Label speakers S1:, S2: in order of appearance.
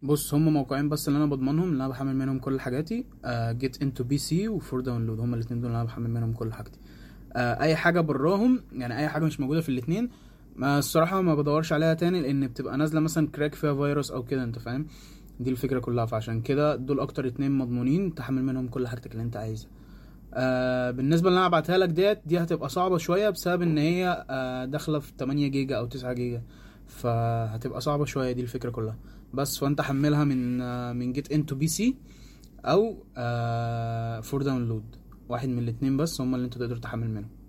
S1: بص هم موقعين بس اللي انا بضمنهم اللي انا بحمل منهم كل حاجاتي جيت انتو بي سي وفور داونلود هم الاثنين دول اللي انا بحمل منهم كل حاجتي آه اي حاجه براهم يعني اي حاجه مش موجوده في الاثنين ما الصراحه ما بدورش عليها تاني لان بتبقى نازله مثلا كراك فيها فيروس او كده انت فاهم دي الفكره كلها فعشان كده دول اكتر اتنين مضمونين تحمل منهم كل حاجتك اللي انت عايزها آه بالنسبه اللي انا هبعتها لك ديت دي هتبقى صعبه شويه بسبب ان هي آه داخله في 8 جيجا او 9 جيجا فهتبقى صعبه شويه دي الفكره كلها بس فانت حملها من آه من جيت انتو بي سي او آه فور داونلود واحد من الاتنين بس هما اللي انت تقدر تحمل منهم